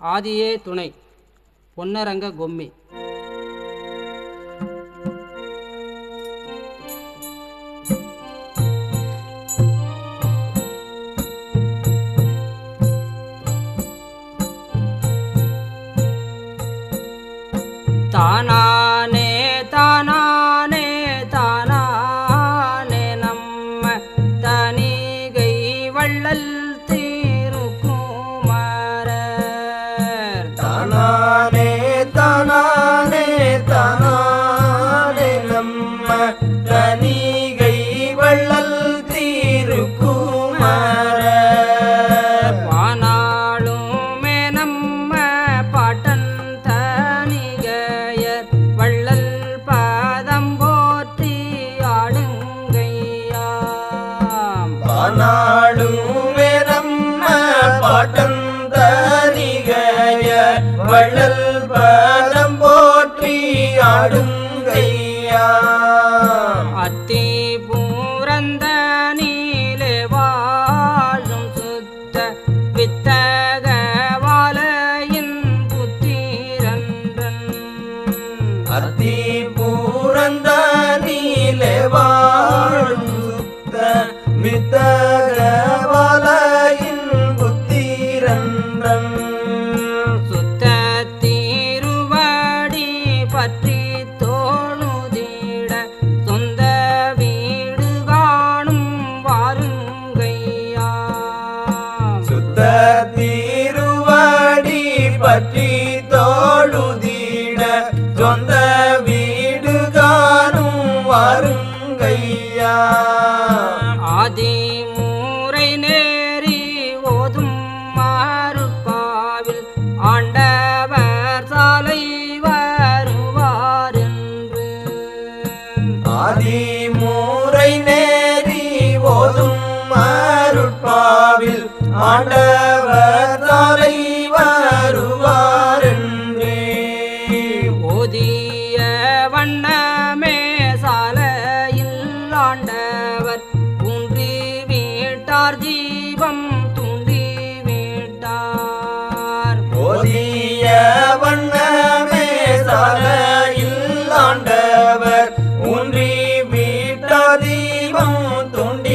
ஆதியே துணை பொன்னரங்க கொம்மி தானானே தானானே தானானே நம்ம தனிகை வள்ளல் திருக்குமாரர் தானானே தானானே தானானே நம்ம தனிகை வள்ளல் தீருக்குமாரர் வானாளுமே நம்ம பாட்டன் தனிகையர் வள்ளல் பாதம் போற்றி ஆடுங்கையாம் பானாடுமே நம்ம பாட்டந்தரிகைய வள்ளல் பதம் போற்றி ஆடுங்கையா அத்தி பூரந்த நீலே வாழும் சுத்த வித்தக வாழையின் புத்திரன்றன் அத்தி பூரந்த நீலே வாழும் சுத்த மித்தக வாழையின் புத்திரன்றன் சுத்த தீருவாடி பற்றி தோணுதிட சொந்த வீடு காணும் வாருங்கையா சுத்த தீருவாடி பற்றி தோழுதீட சொந்த வீடு காணும் வருங்கையா ஆதி மூரை நேரி ஓதும் மாறுப்பாவில் ஆண்டவர் சாலை வருவார் என்று ஆதி மூரை நேரி ஓதும் மருட்பாவில் ஆண்டவர் தலை வருவாரென்றே ஓதிய வண்ணமே சாலையில் ஆண்டவர் ஊன்றி வீட்டார் ஜீவம் தூண்டி வீட்டார் ஓதிய வண்ணமே சாலையில் ஆண்டவர் ஊன்றி வீட்டா தீபம் தூண்டி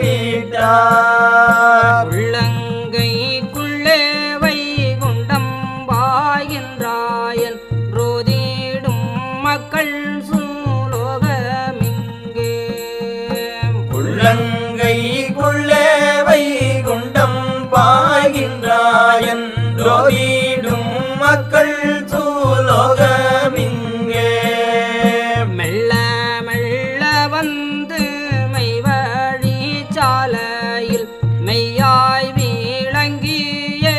வீட்டார் உள்ளங்கைக்குள்ளே வைகுண்டம் பாய்கின்றாயன் ரோதிடும் மக்கள் சூலோகமிங்கே உள்ளங்கை குள்ளே வைகுண்டம் பாய்கின்றாயன் ரோதிடும் மக்கள் சூலோகமிங்கே மெல்ல மெல்ல வந்து மெய்வழி சாலையில் மெய்யாய் விளங்கியே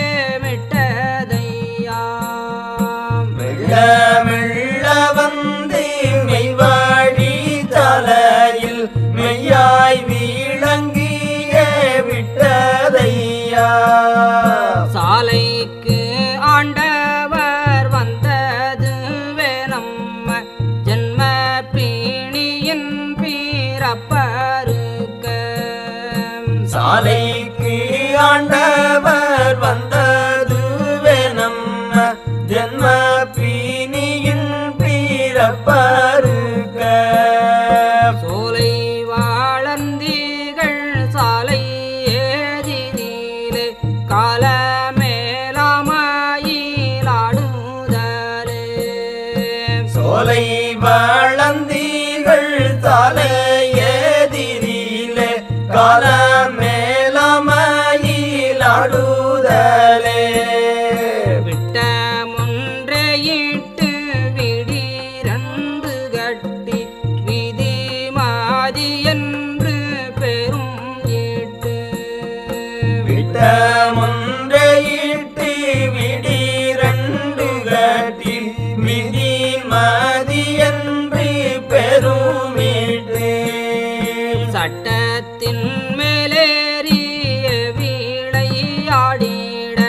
விட்டதையாம் மெல்ல மெல்ல வந்து மெய்வாடி தலையில் மெய்யாய் விளங்கிய விட்டதையா சாலைக்கு ஆண்டவர் வந்தது நம்ம ஜென்ம பீணியின் பீரப்பருக்க சாலைக்கு ஆண்டவர் வந்ததுவே நம்ம ஜென்ம பீனியின் பீரப்பருக்க சோலை வாழந்திகள் சாலை ஏதினிலே கால மேலாமாயிலாடுதலே சோலை வளந்தீர்கள் தலை எதிரிலே கால மேலமையிலாடுதலே விட்ட முன்றையிட்டு விடிரண்டு கட்டி விதி மாதி என்று பெரும் ஈட்டு விட்ட முன்றையிட்டு விடிரண்டு கட்டி விதி மதி என்று பெருமிட்டு சட்டத்தின் மேலேறிய விளையாடிட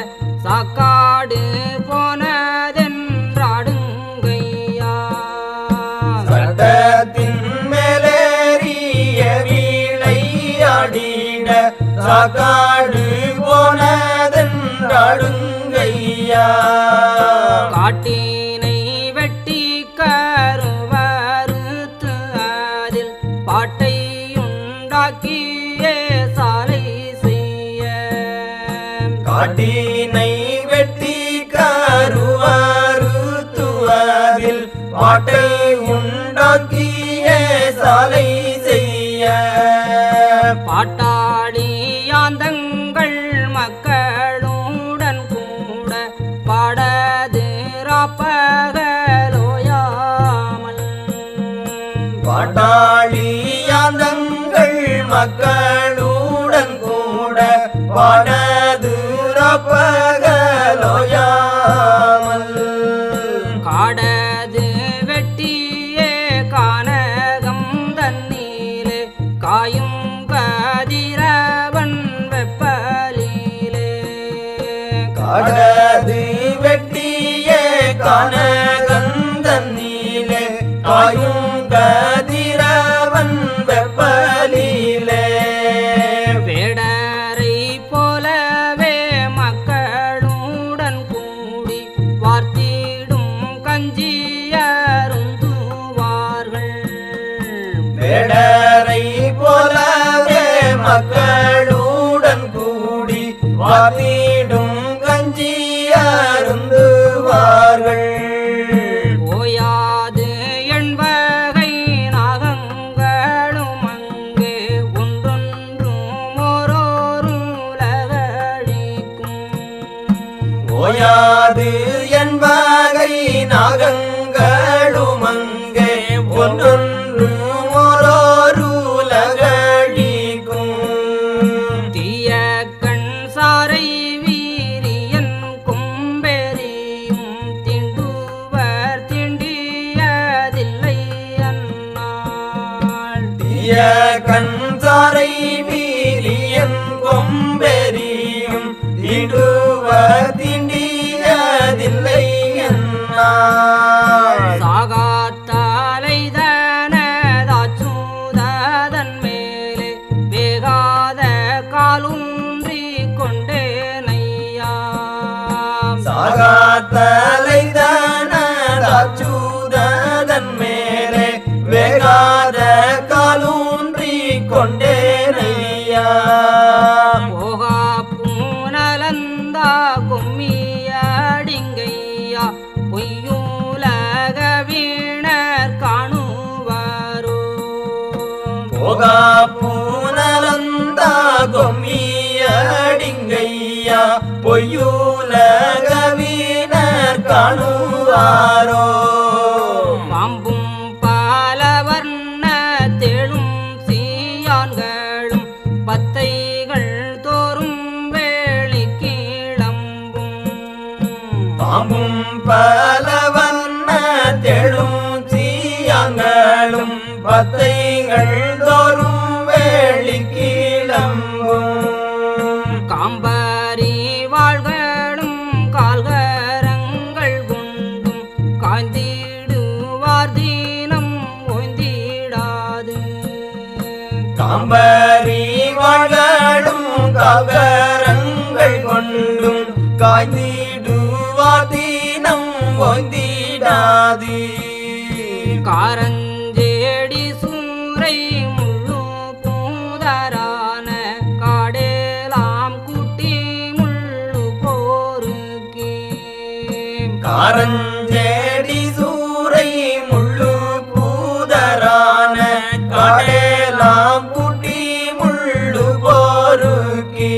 காட்டினை வெட்டி கருவாருத்துவதில் பாட்டை உண்டாக்கிய சாலை செய்ய பாட்டாளியாந்தங்கள் மக்களுடன் கூட பாடது ராப்பகலோயாமல் பாட்டாளியாந்தங்கள் மக்களுடன் கூட பாடது பகலோயாமல் காடது வெட்டியே கானகம் தண்ணீலே காயும் கதிரவன் வெப்பலிலே காடது வெட்டிய கனகந்தன்னிலே காயும் கதிரவன் வெப்பலிலே வேடரை போலவே மக்களுடன் கூடி வார்த்திடும் கஞ்சியருந்துவார்கள் வேடரை போலவே மக்களுடன் கூடி வாத்திடும் கஞ்சி அருந்துவார்கள் ஓயாது எண்பகை நாகங்களும் அங்கே ஒன்றொன்றும் ஓரோரும் உலகழிக்கும் ஓயாது என்பகை நாகங்களும் அங்கே ஒன்றொன்று மொரோருலகழிக்கும் தீய கண் சாரை வீரியன் கொம்பெறியும் திண்டுவர் திண்டியதில்லை அந்நாள் தீய கண்சாரை வீரியன் கொம்பெரியும் திடுவ திண்டியதில்லை என்னாள் சாகாத்தாலைதனதாச்சுதன் மேலே வேகாத காலூன்றி கொண்டே நையாம் சாகாத்தலைதானூதன் மேலே வேகாத காலூன்றி கொண்டே நையா போகா பூனலந்தா கும்மியடிங்கையா பொய்யுலக வீணர் காணுவாரோ போகா பூனலந்தா கொம்மியடிங்கையா பொய்யுலக வீணர் காணுவாரோ பாம்பும் பாலவர்ண தேளும் சீயான்களும் பத்தைகள் தோறும் வேளி கிளம்பும் பாம்பும் பலவண்ண தெழும் சீயங்களும் பத்தைகள் தோறும் வேளி கிளம்பும் காம்பரி வாழ்களும் கால்கரங்கள் கொண்டும் காய்ந்திடுவார் தீனம் ஓய்ந்திடாது காம்பரி வாழும் காகரங்கள் கொண்டும் காய்ந்திடுவாதீனம் ஒய்ந்திடாது காரஞ்சேடி சூரை முள்ளு பூதரான காடேலாம் குட்டி முள்ளு போருக்கே காரஞ்சேடி சூரை முள்ளு பூதரான காடேலாம் குட்டி முள்ளு போருக்கி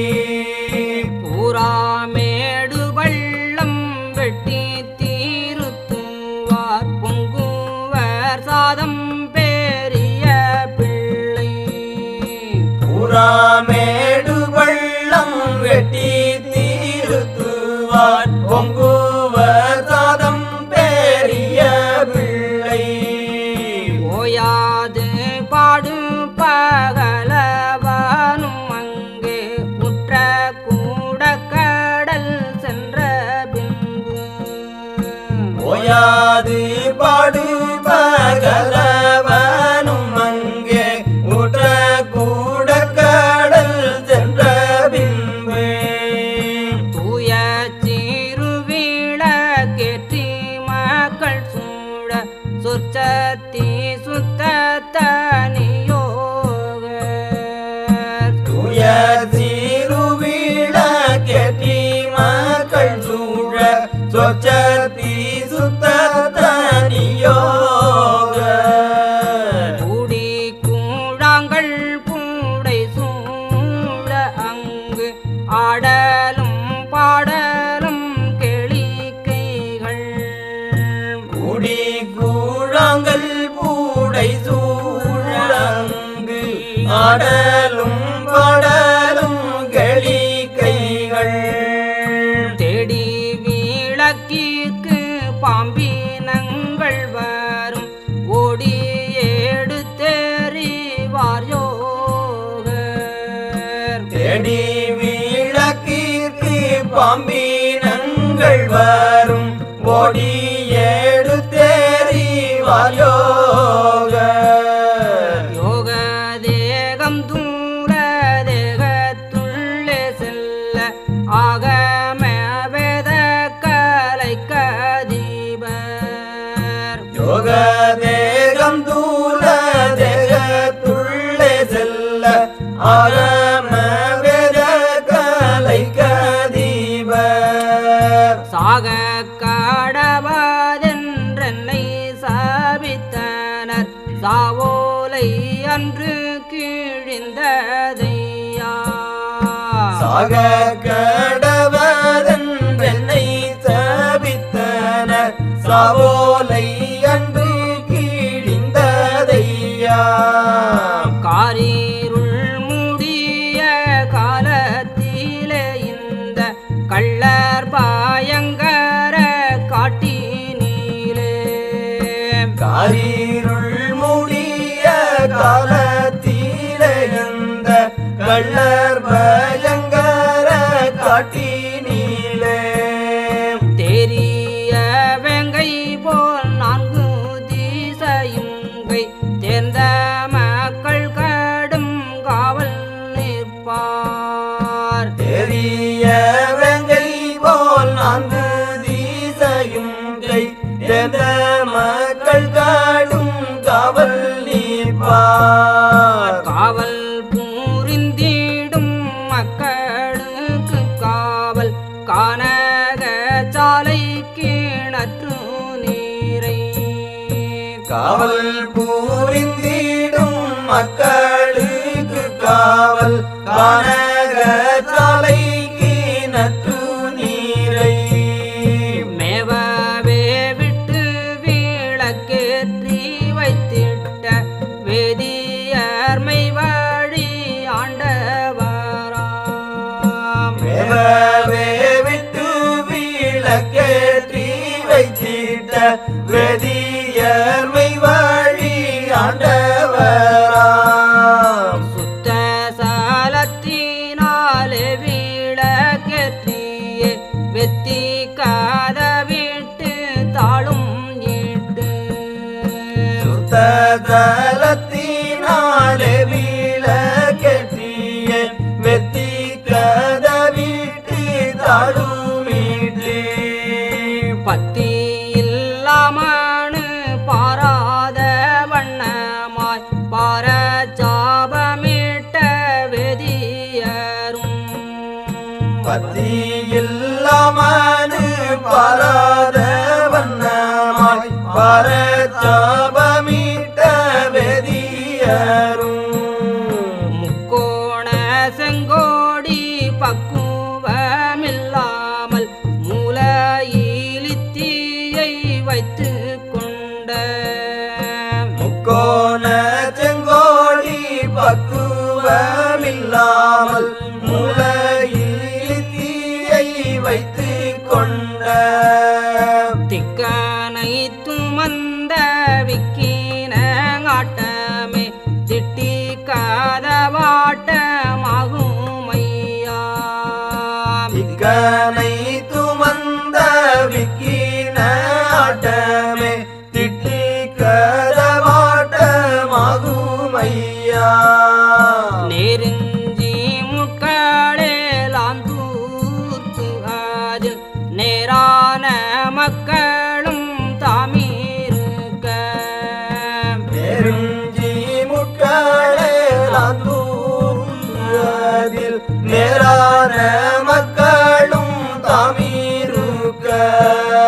பூராமேடு பள்ளம் வெட்டி தீருத்துவார் பொங்குவர் சாதம் பெரிய பிள்ளை புறாமேடு பள்ளம் வெட்டி தீருத்துவார் பொங்குவர் சாதம் பெரிய பிள்ளை ஓயாது பாடு பகலவனும் அங்கே உற்ற கூட கடல் சென்ற பின்பு ஓயாது பாடு பகலவனும் அங்கே உற்ற கூட கடல் சென்ற பின்பு தூய சிறுவிளக்கேற்றி மக்கள் சூழ சொற்சத்தி சுத்த தனியோக தூய திருவிழா கேட்டி சொச்சத்தி சுத்த தனியோக கூடி கூழாங்கள் பூடை சூழ அங்கு ஆடலும் பாடலும் கேளிக்கைகள் குடி கூழாங்கல் பூடை சூழங்கு ஆடலும் பாடலும் களிக்கைகள் தேடி விளக்கிற்கு பாம்பினங்கள் வரும் ஓடி எடுத்தெறிவார் யோகர் தேடி விளக்கிற்கு பாம்பினங்கள் வரும் ஓடி எடுத்தேறிவார் யோக யோக தேகம் தூர தேகத்துள்ளே செல்ல ஆகம வேத கலை கதீபர் யோக தேகம் தூல தேகத்துள்ளே செல்ல ஆகம வேத கலை கதீபர் சாக கடவாதென்றென்னை சாபித்தனர் சாவோலை அன்று கீழிந்ததையா சாக கடவதன் வெண்ணை சபித்தன சாவோலை அன்று கீழிந்ததையா காரீருள் மூடிய காலத்திலே இந்த கள்ளர் பயங்கர காட்டினீலே காரீருள் மூடிய காலத்திலே இந்த கள்ளர் பயங்கர காட்டினீலே தெரிய வெங்கை போல் நான்கு திசையுங்கை தேர்ந்த மக்கள் கடும் காவல் நிற்பார் தெரிய வெங்கை போல் நான்கு தீசையும் கை எந்த மக்கள் காடும் காவல் நீப்பார் காவல் புரிந்திடும் மக்களுக்கு காவல் கானக சாலை கிணற்று நீரை காவல் புரிந்திடும் மக்களுக்கு காவல் கானக சாலைக்கு நட்டு நீரை மேவவே விட்டு விளக்கேற்றி வைத்திட்ட வேதியர்மை வழி ஆண்டவராம் மேலவே விட்டு விளக்கேற்றி வைத்திட்ட வெதியர்மை வழி ஆண்டவராம் சுத்த சாலத்தினாலே விளக்கேற்றியே வெத்தி கதவிட்டு தாளும் இட்டு சுத்த தலத்தினாலே விளக்கேற்றிய வெத்தி கதவிட்டு தாழுமிட்டு பத்தி இல்லாமனு பாராத வண்ணமாய் பாரச்சாபமிட்ட வெதியரும் பத்தியில்லாமனு பாராத வண்ணமாய் பரச்சாபமிட்ட வெதியரும் முக்கோண செங்கோடி பக்குவமில்லாமல் மூலையிலித்தீயை வைத்து கொண்ட முக்கோண செங்கோடி பக்குவமில்லாமல் முளையில் தீயை வைத்து கொண்ட திக்கனை துமந்த விக்கின ஆட்டமே திட்டி கதவாட்டமாகுமையா திக்கனை துமந்த விக்கின ஆட்டமே திட்டி கதவாட்டமாகுமையா நெருஞ்சி முக்களேலாம் தூர்த்து அதில் நேரான மக்களும் தாமிருக்க நெருஞ்சி முட்களேலாந்தூதில் நேரான மக்களும் தாமீருக்க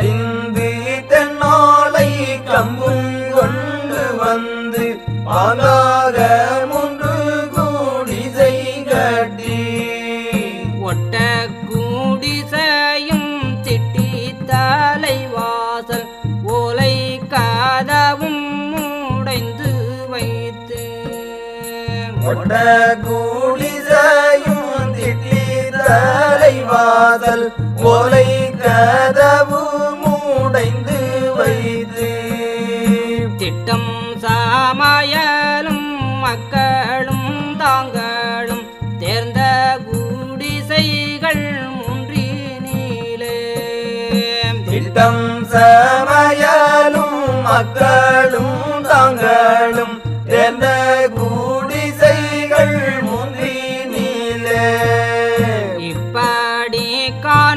அறிந்து தென்னாளை கம்பும் கொண்டு வந்து பாலாக முன்று கூடிசை கட்டி ஒட்ட கூடிசையும் திட்டி தலைவாசல் ஓலை கதவும் உடைந்து வைத்து ஒட்ட கூடிசையும் திட்டி தலைவாசல் ஓலை கதவு மூடைந்து வைத்து திட்டம் சமயலும் மக்களும் தாங்களும் தேர்ந்த குடிசைகள் முன்றினிலே திட்டம் சமயலும் மக்களும் தாங்களும் எந்த குடிசைகள் முந்தினிலே இப்படி காண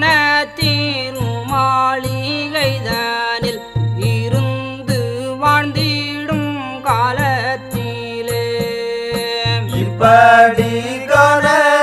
திருமாளிகைதானில் இருந்து வாழ்ந்திடும் காலத்திலே இப்படி காண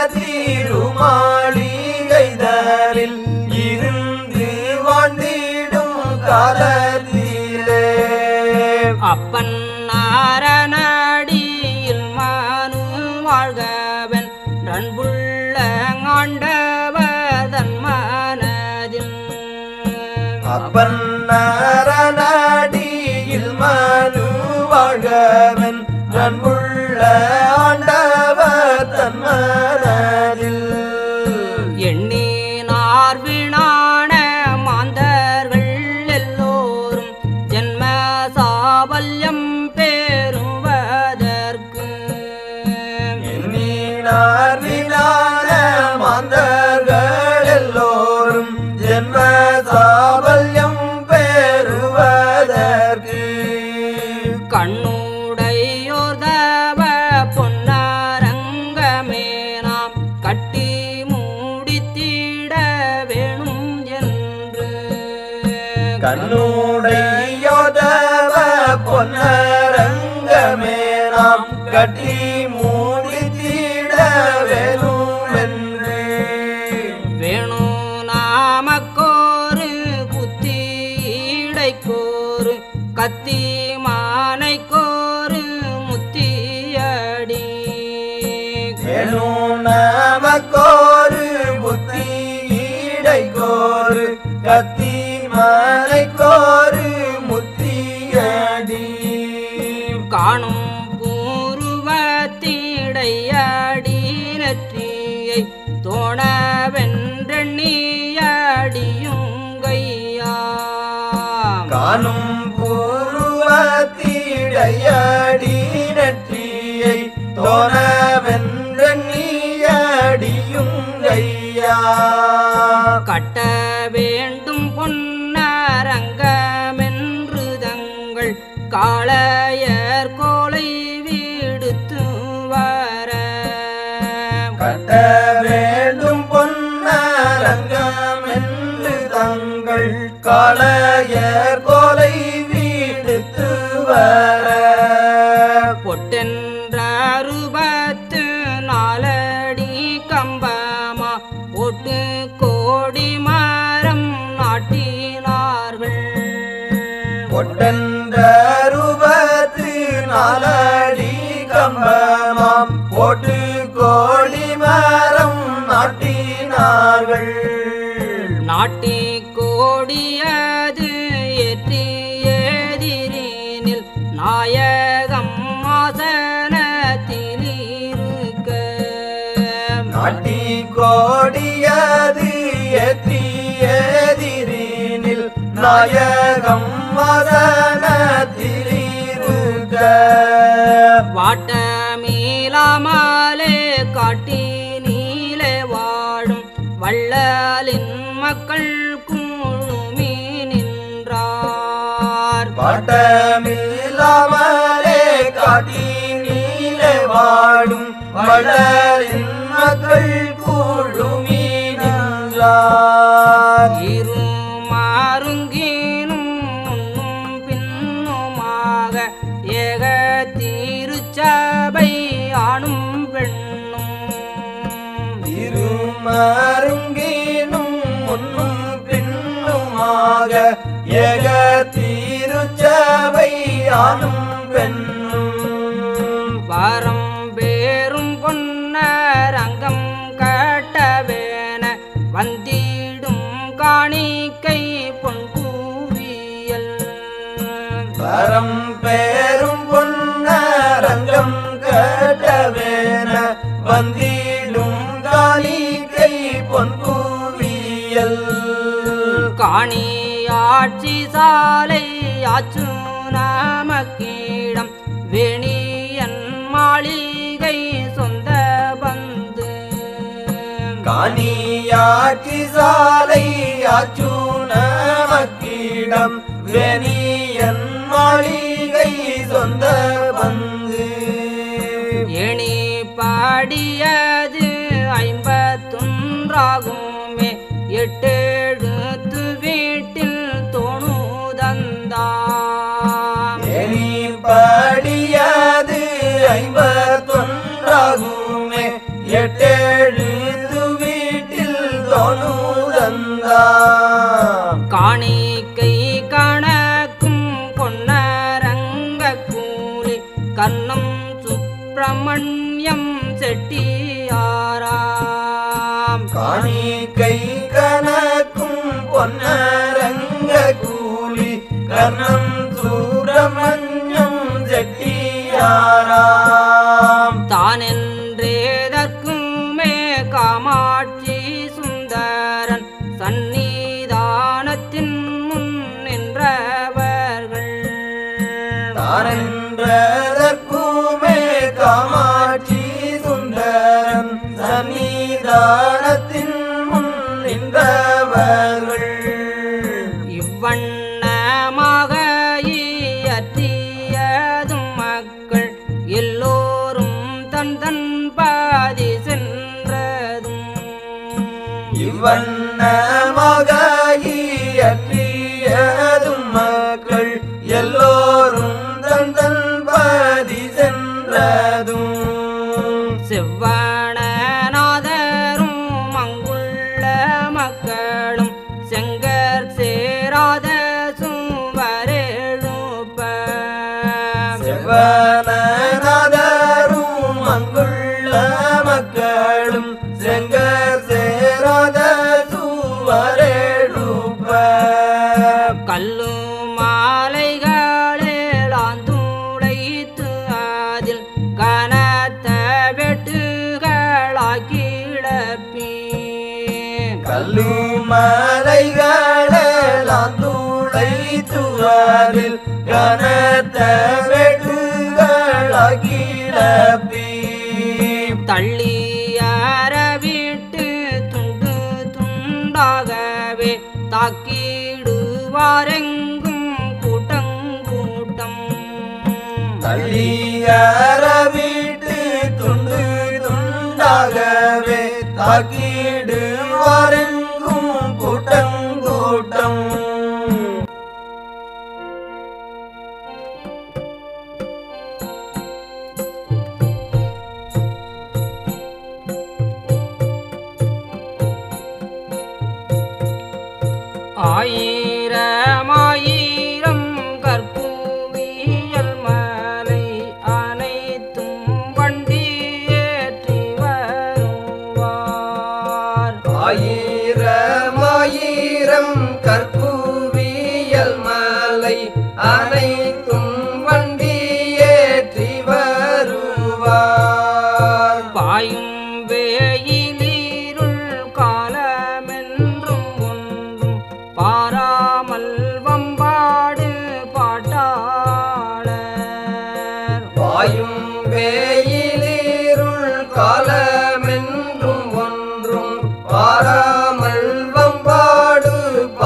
திருமாளிகைதரில் இருந்து வாழ்ந்திடும் காலத்திலே அப்பன் நாரணடியில் மானு வாழ்கவன் நண்புள்ள ஆண்டவதன் மனதில் அப்பன் நாரணடியில் மனு வாழ்கவன் நன்புள்ள ஆண்டவர் தன்மனதில் எண்ணினார் வீணான மாந்தர்கள் எல்லோரும் ஜென்ம சாபல்யம் பெறுவதற்கு எண்ணினார் வினான மாந்தர்கள் எல்லோரும் ஜென்ம சாபல்யம் பெறுவதற்கு கண்ணுடையோர்தவ பொன்னரங்கமே நாம் கட்டி மூடித்திட வேணும் என்று கண்ணுடையோதவ பொன்னரங்கமே நாம் கட்டி மூடித்திட வேணுமென்று வேணு நாமக்கோரு புத்தி இடைக்கோரு கத்தி மானைக்கோரு முத்தியடி வேணு நமக்கோரு புத்தி இடைக்கோரு கத்தி மலைக்கோரு முத்தியடி காணும் பூர்வத்திடையடி நெற்றியை தோணவென்றெண்ணியடியுங்கையா காணும் பூர்வத்திடையடி நெற்றியை தோணவென்றெண்ணியடியும் கையா கட்ட வேண்டும் பொன்னரங்கமென்று தங்கள் காளையர் கோலை விடுத்து வர கட்ட வேண்டும் பொன்னரங்கம் என்று தங்கள் காளையர் கோலை வீடுத்து வர பொட்டென்ற அறுபத்து நாலடி கம்பமா ஒட்டு கோடி மரம் நாட்டினார்கள் பொட்டென்றருபத்து நாலடி கம்பமாம் போட்டு கோழி மரம் நாட்டினார்கள் நாட்டி கோடியது ஏற்றி எதிரினில் நாயகம் ஆசனத்தில் இருக்க நாட்டி கோடியது ஏற்றி எதிரினில் நாயகம் மதனத்திலிருக்க வாட்டமீளாமலே காட்டி நீலே வாழும் வள்ளலின் மக்கள் குழுமி நின்றார் பாட்டமில்லாமலே காட்டி நீலே வாடும் வளரின் மக்கள் கூடுமி நின்றார் இரு மாறுங்கினும் முன்னும் பின்னுமாக ஏக திருச்சபை ஆணும் பெண்ணும் இருமருங்கினும் முன்னும் பின்னுமாக ஏக தீருச்சபை ஆணும் பெண்ணும் வரம் பேரும் பொன்னரங்கம் கட்டவேன வந்திடும் காணிக்கை பொன் கூவியல் வரம் பேரும் பொன்னரங்கம் கட்டவேன வந்திடும் காணிக்கை பொன் கூவியல் காணியாட்சி சாலை ஆச்சு நமக்கிடம் வேணியன் மாளிகை சொந்த பந்து காணியாட்சி சாலை ஆச்சூன மக்கிடம் வெனியன் மாளிகை சொந்த பந்து எணி பாடியது ஐம்பத்தொன்றாகுமே எட்டெழுத்து வீட்டில் தோணுதந்தாம் எலி படியாது ஐம்பத்தொன்றாகுமே எட்டெழுத்து வீட்டில் தோணுதந்தா காணிக்கை கணக்கும் பொன்னரங்க கூலி கர்ணம் சுப்பிரமணியம் செட்டியாராம் காணிக்கை கணக்கும் பொன்னரங்க கூலி கர்ணம் சுப்பிரமணியம் செட்டியாராம் தானென்றேதற்குமே காமாட்சி சுந்தரன் சந்நிதானத்தின் முன் நின்றவர்கள் தானென்றதற்குமே காமாட்சி சுந்தரன் சன்னிதானத்தின் முன் நின்றவர்கள் இவ்வண்ணமாக இயற்றியதும் மக்கள் எல்லோரும் தன் தன் பாதி சென்றதும் இவ்வண்ணமாக இயற்றியதும் மக்கள் எல்லோரும் தன் தன் பாதி சென்றதும் செவ்வனநாதரும் அங்குள்ள மக்களும் செங்கர் சேராத சுவரெழுப்ப செவ்வனநாதரும் அங்குள்ள மக்களும் செங்கர் சேராத சுவரெழுப்ப கல்லு மாலைகளேளாந்துடைத்து அதில் கனத்த வெட்டுகளாக்கிழப்பி கல்லுமலைகளெல்லாம் துளைத்துவதில் கனத்த வெட்டுகளாகிழப்பி தள்ளி அறவிட்டு துண்டு துண்டாகவே தாக்கிடுவாரெங்கும் கூட்டங்கூட்டம் தள்ளியறவிட்டு துண்டு துண்டாகவே தாக்கிடுவாரெங்கும் கூட்டம் கூட்டம் ஆயிரமாயிரம் கற்பூவியல் மலை அனைத்தும் வண்டி ஏற்றி வருவார் ஆயிரமாயிரம் கற்பூவியல் மலை அனைத்தும் வண்டி ஏற்றி வருவார் பாயும் வேயிலிருள் காலமென்றும் ஒன்றும் பாராமல் வம்பாடு பாட்டாளர் பாயும் வேயிலிருள் காலமென்றும் ஒன்றும் பாராமல் வம்பாடு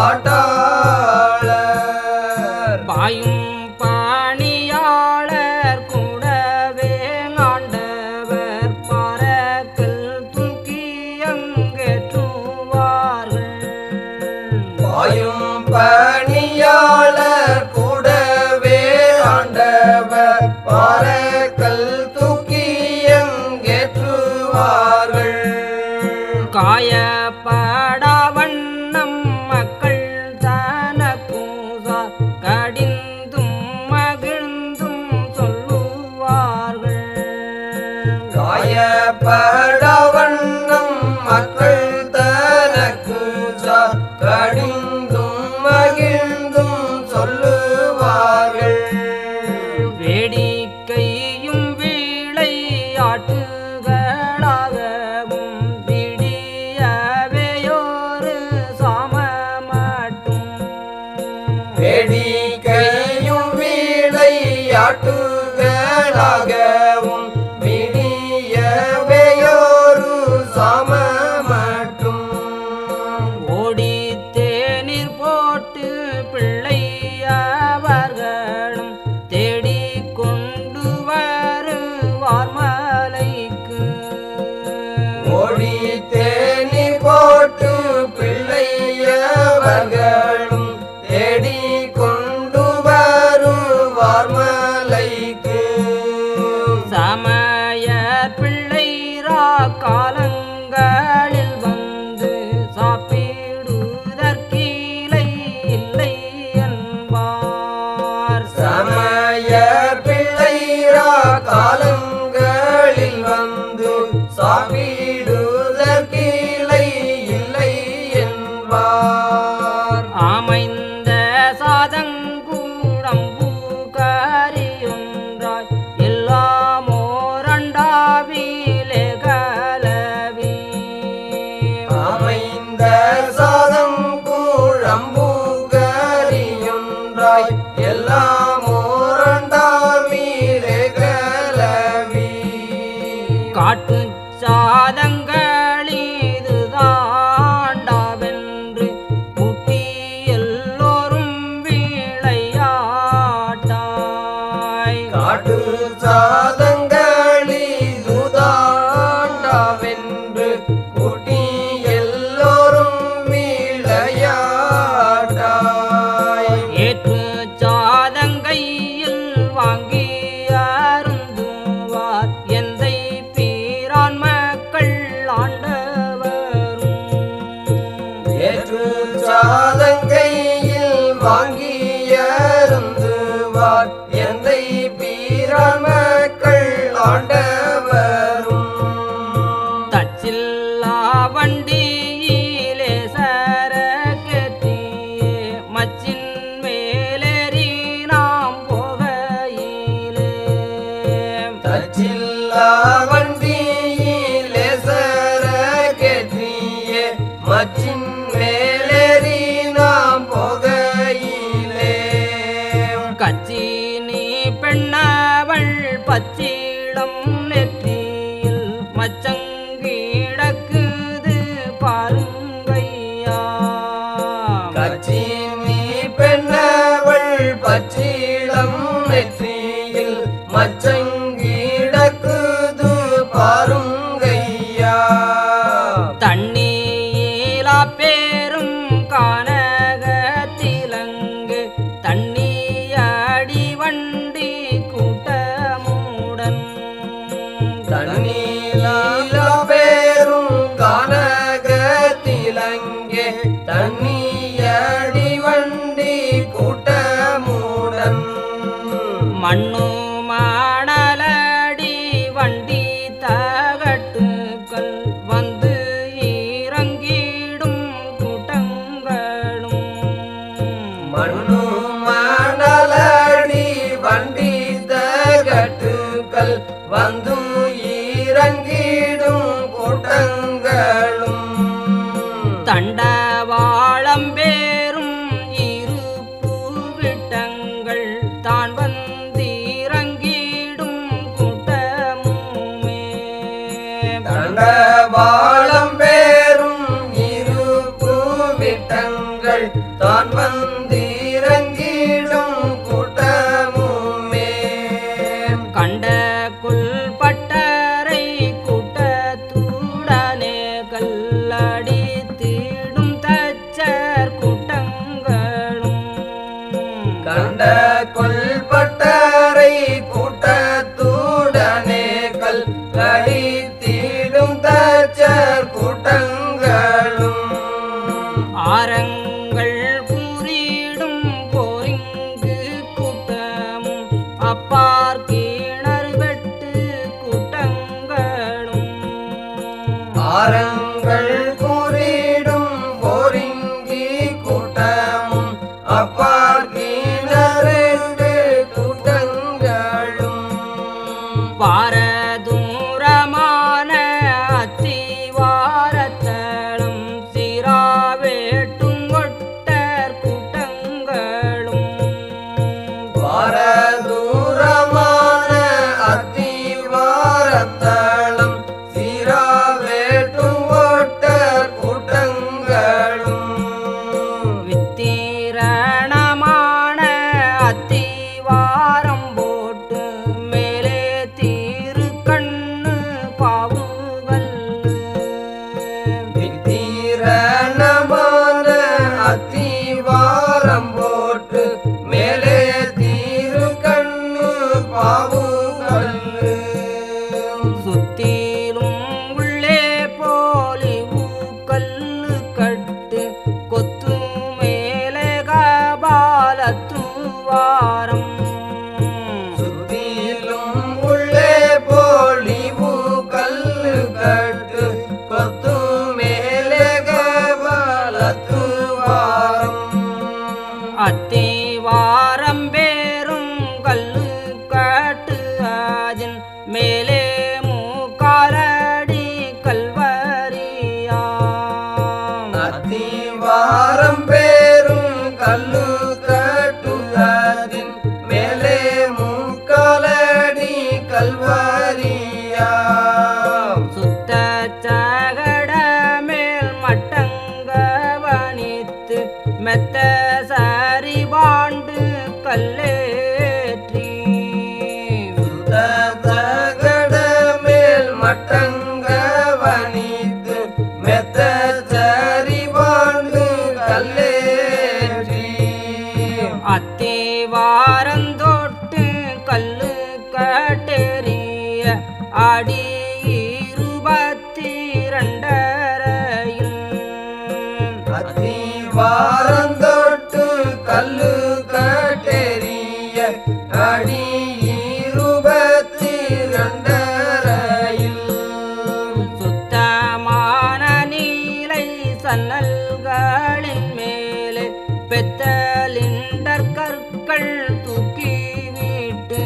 பாட்டாளர் பாயும் பணியாளர் கூடவே ஆண்டவர் பறக்கல் தூக்கி அங்கேற்றுவார்கள் பாயும் பணியாளர் கூடவே ஆண்டவர் பாறைக்கல் தூக்கி எங்கேற்றுவார்கள் காயப்படா வண்ணம் மக்கள் தனக்கும் வேடிக்கையும் விளையாட்டுகளாகவும் விடியவையோரு சம மட்டும் ஓடி தேநீர் போட்டு பிள்ளை அவர்களும் தேடி கொண்டு வருவார் மலைக்கு ஓடி தேனி போட்டு பிள்ளையவர்களும் தேடி கொண்டு வருவார் மலைக்கு சமய பிள்ளை காலங்களில் வந்து சாப்பிடுதற்கிலை இல்லை என்பார் சமய பிள்ளைரா காலங்களில் வந்து சாப்பிடுதற்கிலை இல்லை என்பார் அமைந்த சாதங்கூடம் பூகாரியொன்றாய் எல்லாம் ஓரண்டாவிலே கலவி அமைந்த சாதம் கூழம்பூகரியுன்றாய் எல்லாம் ஓரண்டாமீரே கலவி காட்டு சாதங்களீது தாண்டாவென்று கூட்டி எல்லோரும் விளையாட்டாய் காட்டு சாதங்களி சுதாண்டாவென்று கூட்டி எல்லோரும் விளையாட்டாய் ஏற்று சாதங்கையில் வாங்கி அருந்துவார் எந்தை பீரான் மக்கள் ஆண்டவரும் ஏற்று சாதங்கையில் வாங்கியருந்துவார் எந்தை பீரான் மக்கள் ஆண்டவரும் தச்சில்லா வண்டியிலே சரக்கேற்றியே மச்சின் மேலேறி நாம் போகையிலே தச்சில்லா வண்டியிலே சரக்கேற்றியே மச்சின் மேலேறி நாம் போகையிலே கச்சினி பெண்ணவள் பச்சிடம் நெற்றியில் மச்சங்கிடக்குது பாருங்கையா கச்சினி பெண்ணவள் பச்சிடம் நெற்றியில் மச்சங்கிடக்குது பாருங்கையா தண்ணீலா பேரும் கானகத்திலங்கு தண்ணியடி வண்டி கூட்டமுடன் தண்ணீலா பேரும் கானகத்திலங்கே தண்ணியடி வண்டி கூட்டமுடன் மண்ணு மாடலடி வண்டி தகட்டுக்கள் வந்து இறங்கிடும் கூட்டங்களும் மண்ணு மணலடி வண்டி தகட்டுக்கள் வந்து இறங்கிடும் கூட்டங்களும் தண்டவாளம் பேரும் இருப்பு விட்டங்கள் தான் வந்திறங்கிடும் கூட்டமுமே தண்டவாளம் பேரும் இருப்பு விட்டங்கள் தான் வந்திறங்கிடும் கூட்டமுமே கண்ட குல்பட்டரை கூட்டத்துடனே கல்லடி தீடும் தச்சர் கூட்டங்களும் கண்ட கொல்பட்டரை கூட்டத்துடனே கல் கடித்திடும் தச்சர் கூட்டங்களும் ஆரங்கள் கூறிடும் போரிங்கு கூட்டமும் அப்பார் கிணறு வெட்டு கூட்டங்களும் ஆரங்கள் கூறிடும் போரிங்கி கூட்டமும் அப்பார் கிணறு கூட்டங்களும் பாரதூரமான அத்திவாரத்தளம் சிராவேட்டும் ஒட்டர் கூட்டங்களும் வாரம் சுத்திலும் உள்ளே பொழிவு கல்லு கட்டு கொத்து மேலே கவலத்து வாரம் அத்திவாரம் பேரும் கல்லு காட்டு அதின் மேலே மூக்காலடி கல்வரியாம் அத்திவாரம் பேரும் கல்லு கட்டுவதின் மேலே முக்காலடி கல்வாரியாம் சுத்த சகட மேல் மட்டங்கவனித்து மெத்த சரி பாண்டு கல்லேற்றி தகட மேல் மட்டங்க வனித்து மெத்த சரி பாண்டு கல்லேற்றி அத்திவாரந்தொட்டு கல்லு கட்டெறிய அடி இருபத்தி ரெண்டரையில் அத்திவாரந்தொட்டு கல்லு கட்டெறிய அடி இருபத்தி ரெண்டரையில் சுத்தமான நீலை சன்னல்களின் மேலே பெத்தலிண்டர் கற்கள் தூக்கி விட்டு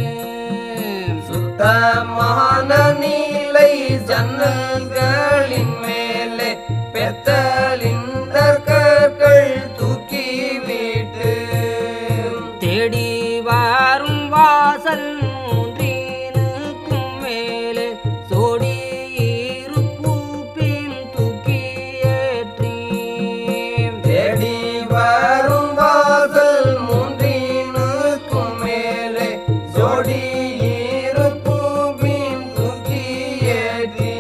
சுத்தமான நீலை ஜன்னல்களின் மேலே பெத்தலிந்தர் கற்கள் தூக்கி விட்டு தேடி வரும் வாசல் மூன்றினுக்கும் மேலே சோடி இருப்பூப்பின் தூக்கி ஏற்றி தேடி வரும் வாசல் மூன்றினுக்கும் மேலே ஜோடி இருப்பூமின் தூக்கி ஏற்றி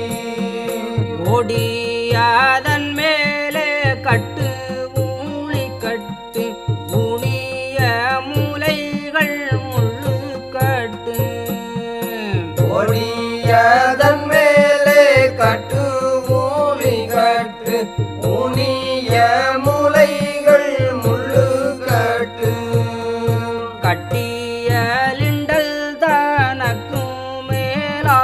ஓடியாதன் மேலே கட்டு ஊழி கட்டு ஊனிய மூலைகள் முள்ளு கட்டு ஓடியதன் மேலே கட்டு ஊழி கட்டு ஊனிய முலைகள் முள்ளு கட்டு கட்டியலிண்டல் தனக்கும் மேலா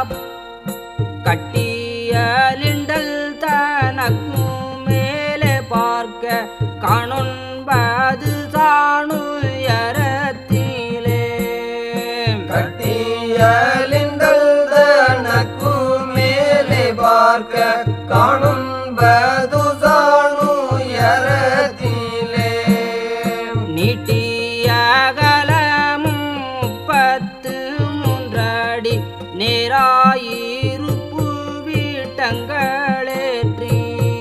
கட்டியலிண்டல் தனக்கும் மேலே பார்க்க காணொன்பது சாணுயரத்திலே கட்டியலிண்டல் தனக்கு மேலே பார்க்க காணும் பதுசானுயரத்திலே நீட்டிய அகலமும் முப்பத்து மூன்றடி நேராயிருப்பு வீட்டங்களேற்றி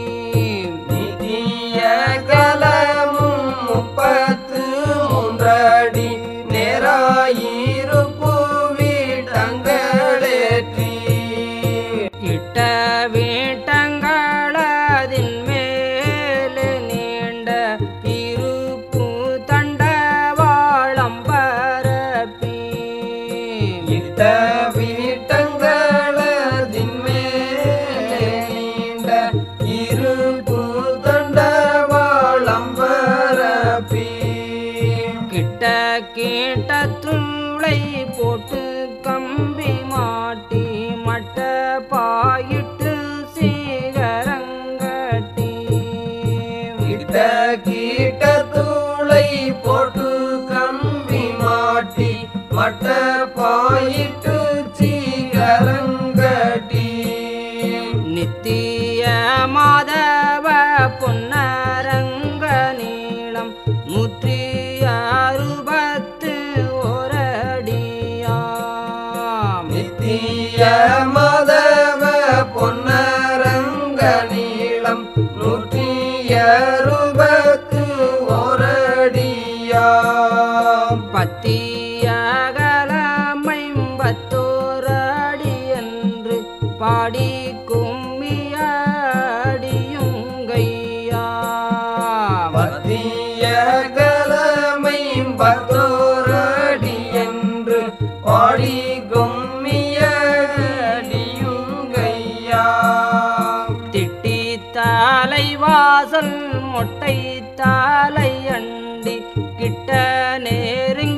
நிதிய கலமும் முப்பத்து மூன்றடி நேராயிருப்பு வீட்டங்களேற்றி இட்ட வீட்டங்களதின் மேலே நீண்ட இருப்பு தண்டவாளம் பரப்பி இட்ட வீட்டங்களதின் மேலே நீண்ட இருப்பு தண்டவாளம் பரப்பி கிட்ட கேட்ட தூளை போட்டு கம்பி மாட்டி மட்ட பாயிட்டு சீகரங்கட்டி கிட்ட கீட்ட தூளை போட்டு கம்பி மாட்டி மட்ட பாயிட்டு சீகரங்கட்டி நித்திய மாதவ பொன்னரங்க நீளம் நூற்றி அறுபத்து ஓரடியாம் நித்திய மதவ பொன்னரங்க நீளம் நூற்றி அறுபத்து ஓரடியாம் பத்தியகலமைம்பத்தோரடி என்று பாடி கும்மியடியுங்கையா பத்திய கலமை பத்தோரடி என்று பாடி கும்மியடியுங்கையா திட்டி தாலை வாசல் மொட்டை தாலை அண்டி கிட்ட நேருங்க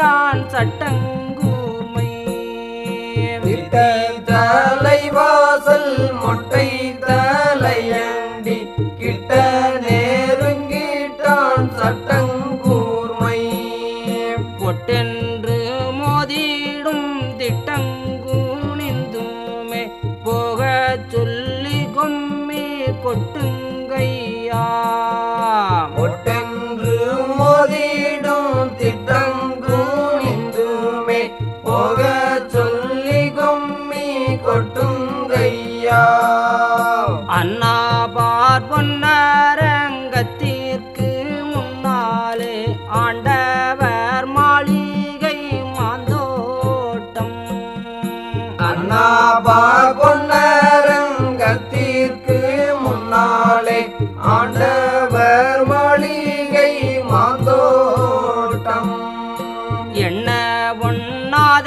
நீட்டான் சட்டங்கூர்மை திட்டை தலைவாசல் மொட்டை தலையண்டி கிட்ட நெருங்கிட்டான் சட்டங்கூர்மை பொட்டென்று மோதிடும் திட்டங்குனிந்துமே போக சொல்லி கொம்மி கொட்டுங்கையா ஒட்டென்று மோதிடும் திட்டங்கூனிந்துமே போக சொல்லி கொம்மி கொட்டுங்கையா அண்ணா பார் பொன்னரங்கத்திற்கு முன்னாலே ஆண்டவர் மாளிகை மாந்தோட்டம் அண்ணா பார் பொன்னரங்கத்திற்கு முன்னாலே ஆண்டவர் மாளிகை மாந்தோட்டம் என்ன ஒண்ணாத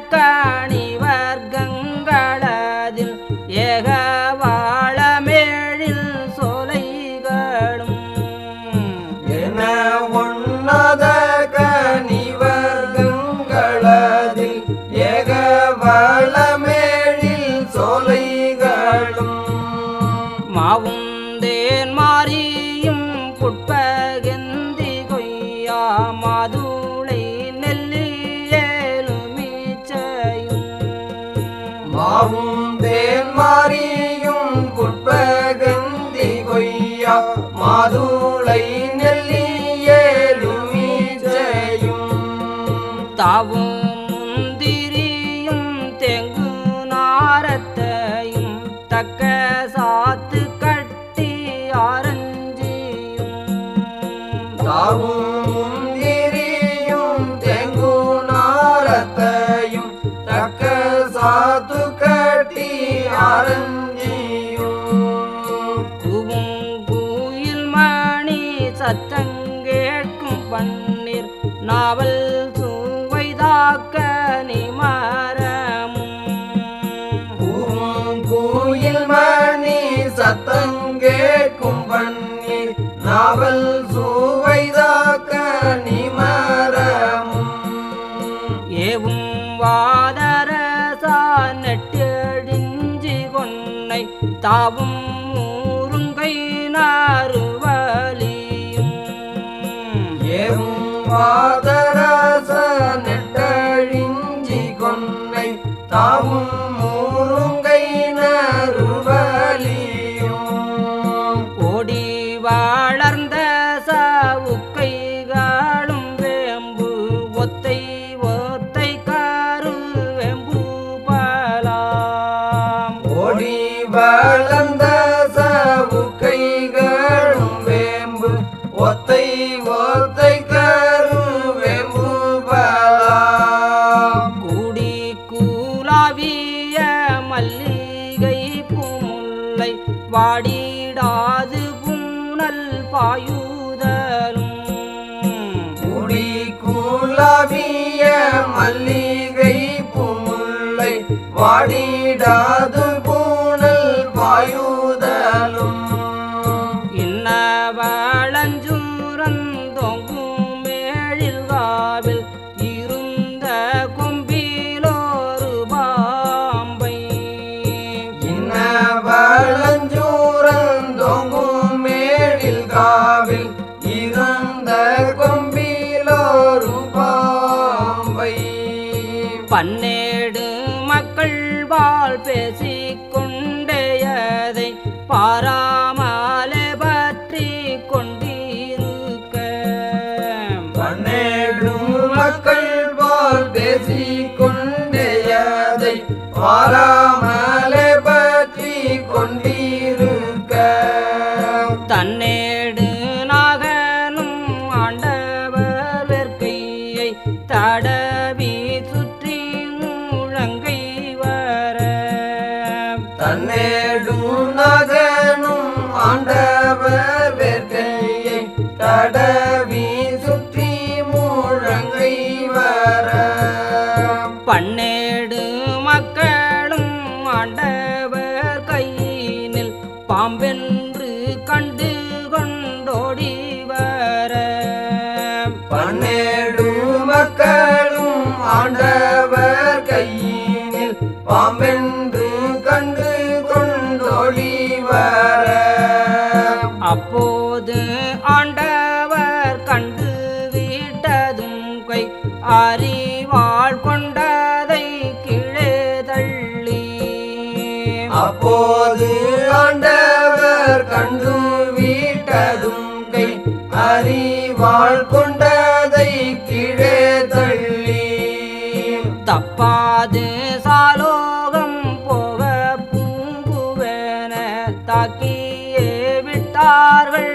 கணிவர்க்கங்களதில் ஏக வாழமேழில் சோலைகளும் என உன்னத கனிவர்க்கங்களதில் ஏக வளமேழில் சோலைகளும் மாவும் தேன் மாறியும் புட்பகந்தி கொய்யா மாதுளை நெல்லி ஏலுமிச்சையும் மாவும் தேன் மாறியும் புட்பகந்தி கொய்யா மாதுளை நெல்லி ஏழுமீச்சையும் தாவும் முந்திரியும் தெங்கு நாரத்தையும் தக்க சாத்து கட்டி ஆரஞ்சியும் தாவும் முந்திரியும் தெங்குநாரத்தையும் தக்க சாத்து கட்டி அரஞ்சியும் கூவும் குயில் மணி சத்தங்கேட்கும் பன்னீர் நாவல் சுவைதாக்க நிமரமும் பூவும் கோயில் மணி சத்தங்கேட்கும் பண்ணீர் நாவல் சுவைதாக்க நிமரமும் ஏவும் வாதரசா நெட்டெழிஞ்சி கொன்னை தாவும் ஊருங்கை நாறுவலியும் ஏவும் வாதரச நெட்டழிஞ்சி கொன்னை தாவும் மூருங்கை நறுவலியும் ஓடி வளர்ந்த சவுக்கைகளும் வேம்பு ஒத்தை ஒத்தை காரு வேம்பு பலாம் ஓடி வளர்ந்த சவுக்கைகளும் வேம்பு ஒத்தை ஒத்தை கரு வேம்பு பலாம் கூடி கூலாவிய மல்லிகை பூமுல்லை வாடிடாது பூனல் பாயுதலும் குடி குலாவிய மல்லிகை பூமுல்லை வாடிடாது பூனல் வாயுதலும் இன்ன வளஞ்சூரந்தோங்கும் மேழில் காவில் இருந்த கொம்பிலோரு பாம்பை இன்ன வளஞ்சூரந்தோங்கும் மேடில் காவில் இருந்த கொம்பிலோரு பாம்பை பன்னேடு மக்கள் வாழ் பேசிக் கொண்டேயதை பாராமலே பற்றி கொண்டிருக்க பன்னேடும் மக்கள் போல் பேசிக் கொண்டேயதை பாராமலே பற்றி கொண்டிருக்க தன்னேடு நாகனும் ஆண்டவர் வேர்க்கையை தடவி சுற்றி முழங்கை வர தன்னேடும் நகனும் ஆண்டவர் வேர்க்கையை தடவி சுற்றி முழங்கை வர பன்னேடு மக்களும் ஆண்டவர் கையினில் பாம்பென்று கண்டு கொண்டோடி வர பன்னேடும் மக்கள் அறிவாள் கொண்டதை கீழே தள்ளி அப்போது ஆண்டவர் கண்டு வீட்டதும் கை அறிவாள் கொண்டதை கீழே தள்ளி தப்பாது சாலோகம் போக பூங்குவன தாக்கியே விட்டார்கள்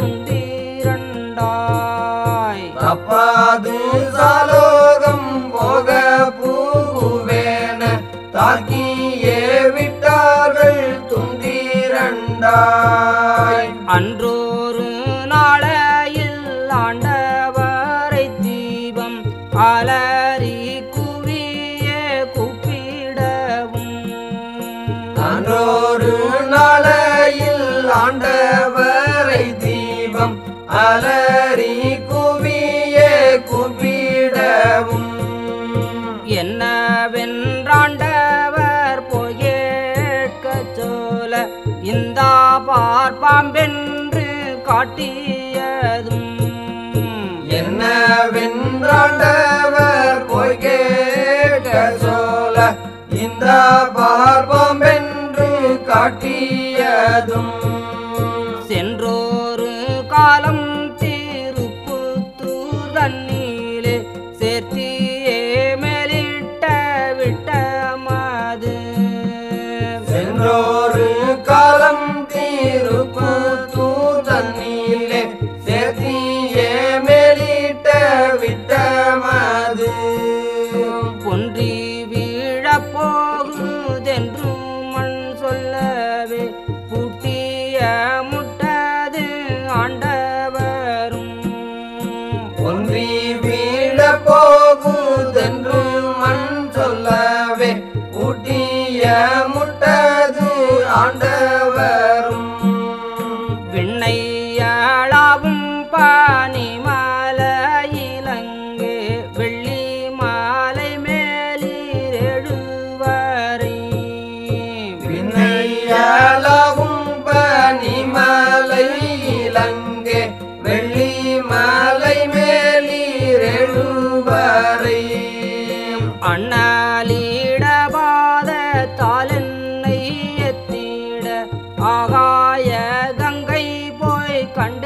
துண்டிரண்டாய் தப்பாது சாலோகம் போக பூகுவேன தாக்கியே விட்டார்கள் துண்டிரண்டாய் அன்றொரு நாளையில் ஆண்டவரை தீபம் அலறி குவிய கூப்பிடவும் அன்றொரு நாளையில் ஆண்டவரை தீபம் அலறி குவிய குவிடவும் என்னவென்றாண்டவர் போயேற்க சொல்ல இந்த பார்ப்பாம்பென்று காட்டியதும் என்னவென்றாண்டவர் போய் கேட்க சொல்ல இந்த பார்ப்பம் என்று காட்டியதும் சென்றோரு காலம் திருப்புத்தூர் தண்ணீலே சேர்த்தியே மேலிட்ட விட்டமது சென்றோரு காலம் தீருப்பு தண்ணீலே சேர்த்தியே மேலிட்ட விட்டமது பொன்றி வீழப்போகுதென்று மண் சொல்லவே பூட்டிய முட்டது ஆண்டவரும் ஒன்றி வீழ போகுதென்று மண் சொல்லவே ஊட்டிய முட்டது ஆண்டவரும் விண்ணையாளாவும் பானி மாலையிலங்கே வெள்ளி மாலை மேலிரெழுவரை விண்ணையாளவும் பனிமலை இலங்கை வெள்ளி மலை மேலிரெழுவரை அண்ணாலிடபாத தாளென்னை எத்திட ஆகாய கங்கை போய்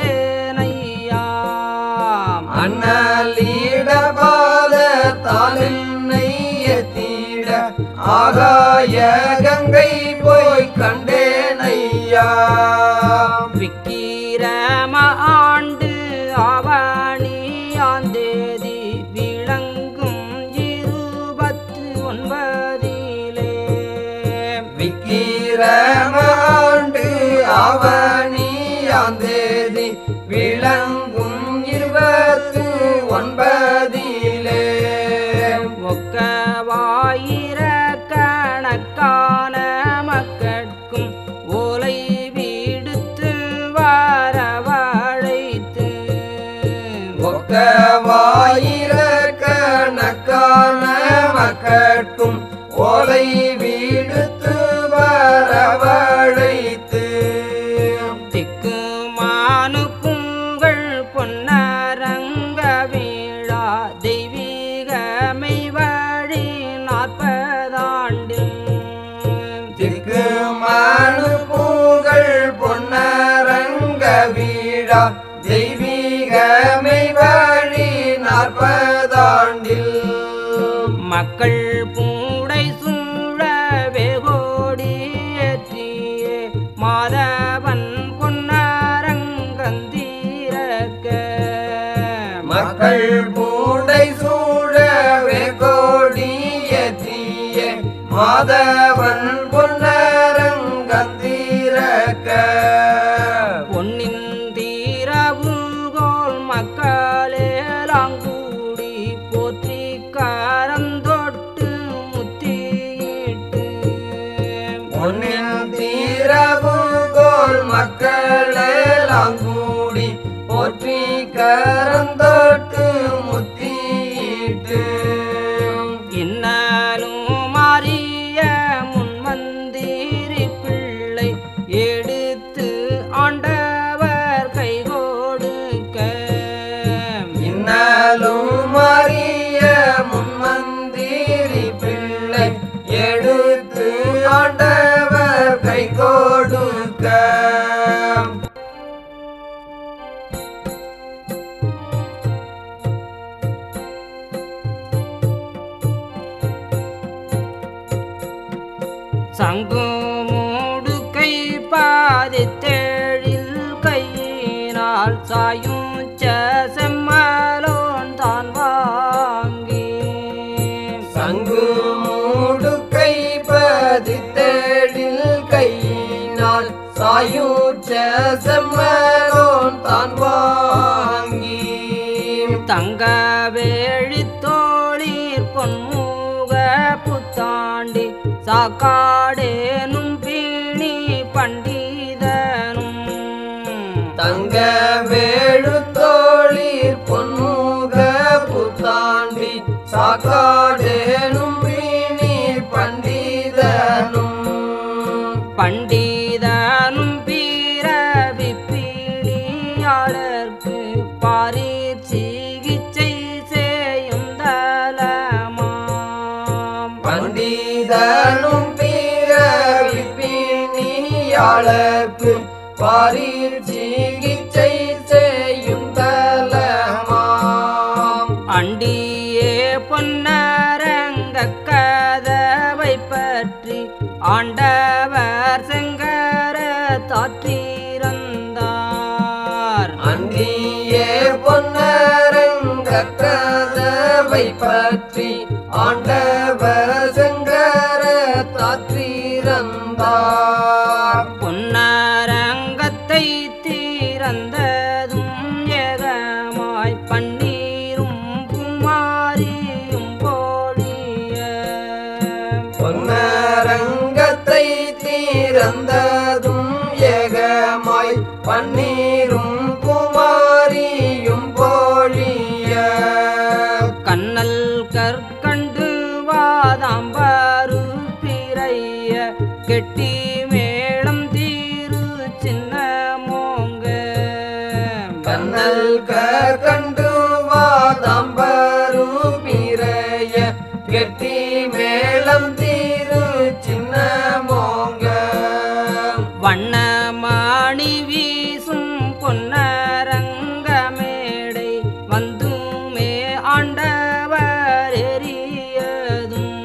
கண்டேனையாம் அண்ணலிடபாத தாளினை எத்திட ஆகாய கங்கை போய் கண்டேனையா விக்கிரம ஆண்டு ஆவணியாம் தேதி விளங்கும் இருபத்து ஒன்பதிலே விக்கிரமாண்டு ஆவணியாம் தேதி விளங்கும் இருபத்து ஒன்பதிலே ஒக்கவாயிரக்கணக்கான மக்கட்கும் ஓலை விடுத்து வரவழைத்து ஒக்கவாயிரக்கணக்கான மக்கட்கும் ஓலை விடுத்து வரவழைத்து திக்குமானு புங்கள் பொன்னரங்க வீழா தெய்வீகமை வழி நாற்பதாண்டில் திக்கு மனு பூகள் பொன்னரங்க வீழா தெய்வீகமை வழி நாற்பதாண்டில் மக்கள் பூடை சூழ வெகோடி ஏற்றியே மாதவன் பொன்னரங்கந்தீரக்க மக்கள் பூண்டை சூழவே கோடியற்றிய மாதவன் பொன்னரங்கந்திரக்க பொன்னின் தீரவுகோல் மக்களேலாங்கூடி போற்றி கரந்தொட்டு முத்தியிட்டு பொன்னின் தீரவுகோல் மக்களெல்லாம் கூடி போற்றி கரந்தொட்டு முத்தியிட்டு இன்னாலும் மாறிய முன்மந்திரி பிள்ளை எடுத்து ஆண்டவர் கை கொடுக்க இன்னாலும் மாறிய சங்கு மூடுக்கை பாதித்தேழில் கையினால் சாயும் செம்மலோன் தான் வாங்கி சங்கு மூடு கைப்பதித்தேடில் கையினால் சாயூச்ச செம்மலோன் தான் வாங்கி தங்க வேழி தோளிர் பொன்முக புத்தாண்டி சாக்காடேனும் பீணி பண்டிதனும் தங்க வேழு தோளிர் பொன்முக புத்தாண்டி சாக்காடேனும் வீணி பண்டிதனும் பண்டிதனும் பிறவி பீடியாளர்க்கு பாரீர் சிகிச்சை செய்யும் தலமாம் பண்டிதனும் பிறவி பீணியாளர்க்கு பாரீர் சிகிச்சை செய்யும் தலமாம் அண்டியே பொன்னரங்க கதவை பற்றி ஆண்டவர் செங்கர தாற்றிருந்தார் அன்றியே பொன்னரங்க கதவை பற்றி ஆண்டவர் செங்கர தாற்றிருந்தார் பொன்னரங்கத்தை தீரந்ததும் ஏகமாய் பன்னீரும் குமாரியும் போடிய பொன்னரங்கத்தை தீரந்ததும் ஏகமாய் பன்னீரும் குமாரியும் போழிய கண்ணல் கற்கண்டு வாதாம்பாரு பிறைய கெட்டி மேளம் தீரு சின்ன மோங்க கண்ணல் கண்டு வாதம்பரு பிறைய கெட்டி மேளம் தீரு சின்ன மோங்க வண்ணமாணி வீசும் பொன்னரங்க மேடை வந்துமே ஆண்டவர் எரியதும்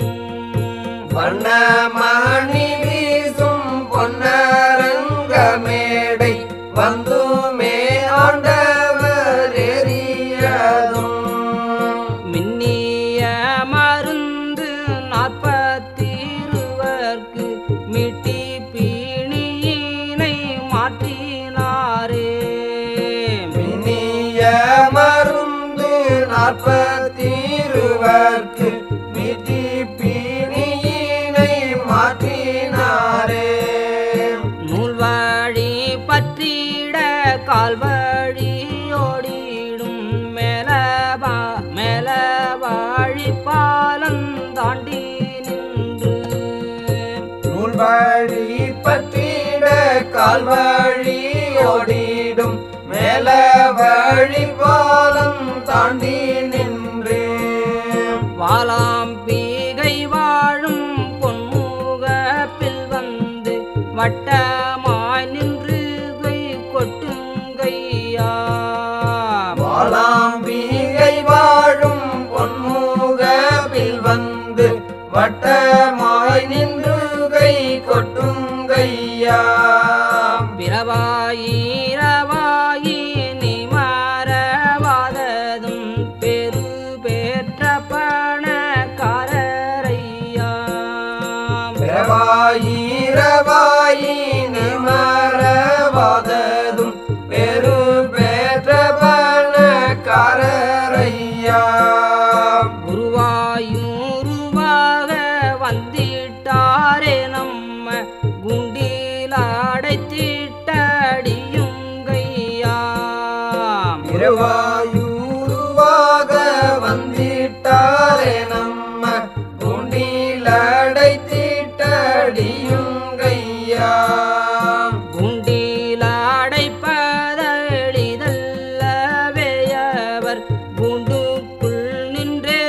வண்ணமணி வீசும் பொன்னரங்க மேடை வந்துமே ஆண்டவர் எரியதும் மின்னிய மருந்து நாற்பத்திருவர்க்கு மிட்டி பீணியினை மாற்றினாரே மின்னிய மருந்து நாற்பத்திருவர்க்கு மிதி பீணியினை மாற்றினாரே நூல்வாழி பற்றிட கால்வழி ஓடிடும் மேலவா மேலவாழி பாலம் தாண்டி நின்று நூல்வழி பற்றிட கால்வழி ஓடிடும் மேல வழி பாலம் தாண்டி நின்று வாலாம் பீகை வாழும் பொன்முகப்பில் வந்து வட்டமாய் நின்று கை கொட்டுங்கையா வாளாம்பிகை வாழும் பொன்முகவில் வந்து வட்டமாய் நின்று கை கொட்டுங்கையா பிறவாயிரவாயி நீ மறவாததும் பெரு பெற்ற பணக்காரரையா பிறவாயிரவாயி நிமரவாததும் பெரு பெற்ற பணக்காரரையா குருவாயூருவாக வந்திட்டாரே நம்ம குண்டில் அடைத்திட்டடியுங்கையா திருவாயூருவாக வந்திட்டாரே நம்ம குண்டிலடை தீட்டடியுங்கையா குண்டில் அடைப்பதழிதல்லவே அவர் குண்டுக்குள் நின்றே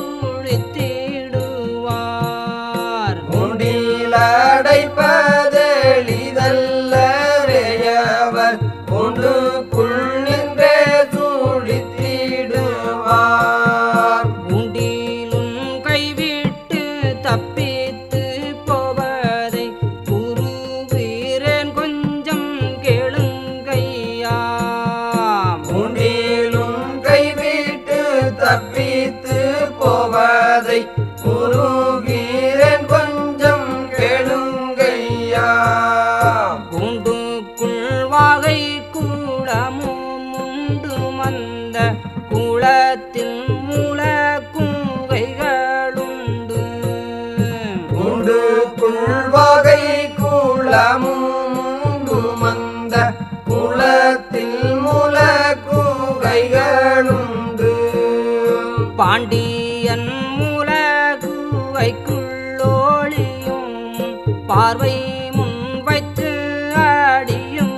சூழித்திடுவார் குண்டிலடைப்பதெளிதல்லவேயவர் குண்டுக்குள் நின்றே சூழித்திடுவார் பாண்டியன் மூலகுவைக்குள்ளோழியும் பார்வை முன் வைத்து அடியும்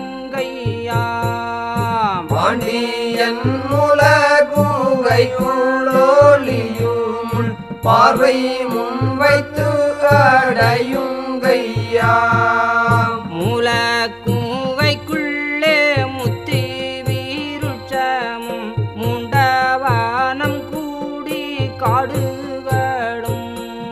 கையாம் பாண்டியன் முலகுகைக்குள்ளோலியும் பார்வை முன் வைத்து அடையுங்கையா மூலக்கூவைக்குள்ளே முத்தி வீருட்சமும் முண்டவானம் கூடி காடுகளும்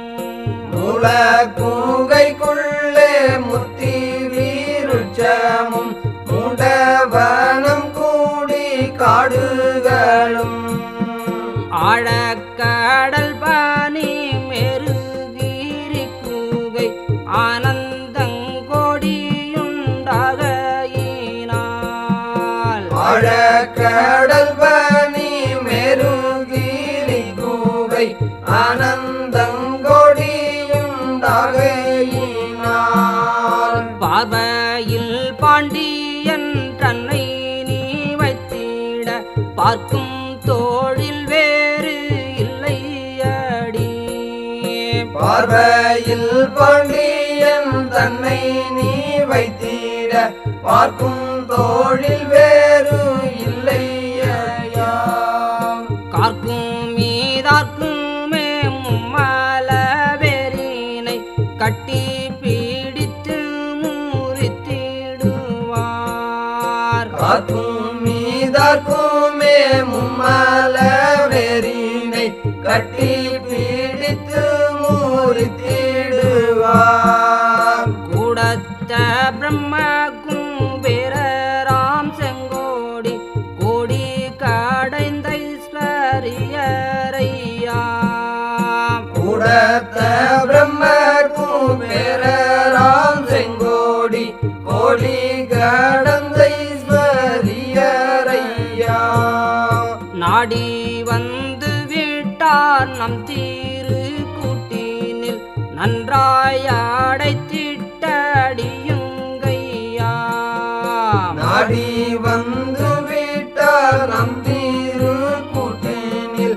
மூலக்கூகைக்குள்ளே முத்தி வீருச்சமும் முடவனம் கூடி காடுகளும் ஆழக்கடல் பானி மெருகீரி கூகை ஆனந்தங்கோடியுண்டாகையினால் ஆழக்கடல் பனி மெருகீரி கூகை ஆனந்தங்கொடியுண்டாகையினால் பார்வையில் பாண்டியன் தன்னை நீ வைத்திட பார்க்கும் தோழில் வேறு இல்லையடி பார்வையில் பாண்டியன் தன்னை நீ வைத்திட பார்க்கும் தோழில் வேறு இல்லையா கார்க்கும் மீதார்க்குமே மும்மல வேரினை கட்டி பீடித்து முறித்திடுவார் காக்கும் மீதாக்குமே மும்மல வெறினை கட்டி பீடித்து மூறித்திடுவார் கூடத்த பிரம்மக்கும் வீரராம் செங்கோடி கோடி கடைந்த ஐஸ்வரியரையா கூடத்த பிரம்ம குபேரராம் செங்கோடி கோடி கடந்தைஸ்வரியரையா நாடி வந்து விட்டார் நம் தீரு கூட்டினில் நன்றாயடைத்திட்டடியுங்கையா நாடி வந்து விட்டார் நம் தீரு கூட்டினில்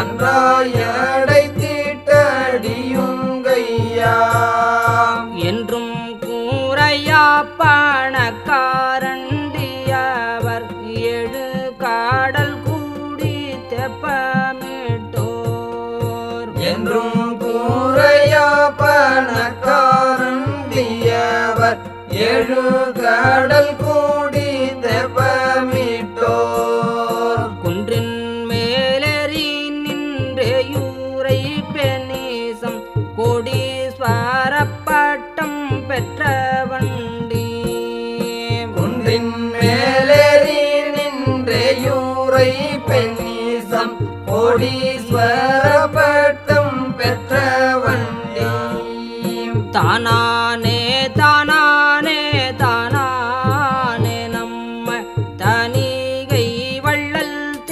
நன்றாயடைத்திட்டடியுங்கையா என்றும் கூரையா பணக்காரண்டியவர் ஏழு காடல் கூடி தெப்பமிட்டோர் என்றும் கூரையா பணக்காரண்டியவர் ஏழு கடல் கூடி தெப்பமிட்டோர் குன்றின் மேலேறி நின்றேயூரை பெனீசம் கோடீஸ்வர பட்டம் பெற்ற வண்டி குன்றின் மேலேறி நின்றேயூரை பெண்ணீசம் கோடீஸ்வர பட்டம் பெற்ற வண்டி தானானே தானானே தானானே நம்ம தனிகை வள்ளல்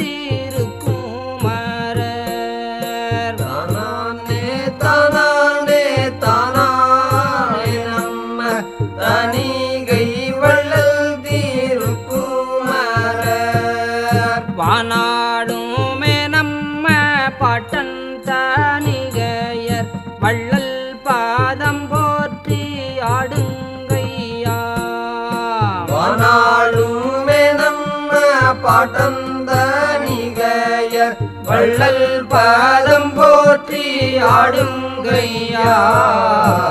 திருக்குமரர் தானானே தானானே தானானே நம்ம தனிகை வள்ளல் தீருக்குமரர் வானாடுமே நம்ம பாட்டன் தானிகையர் வள்ளல் பாதம் போற்றி ஆடுங்கையா வானாளுமே நம்ம பாட்டந்தனிகையர் வள்ளல் பாதம் போற்றி ஆடுங்கையா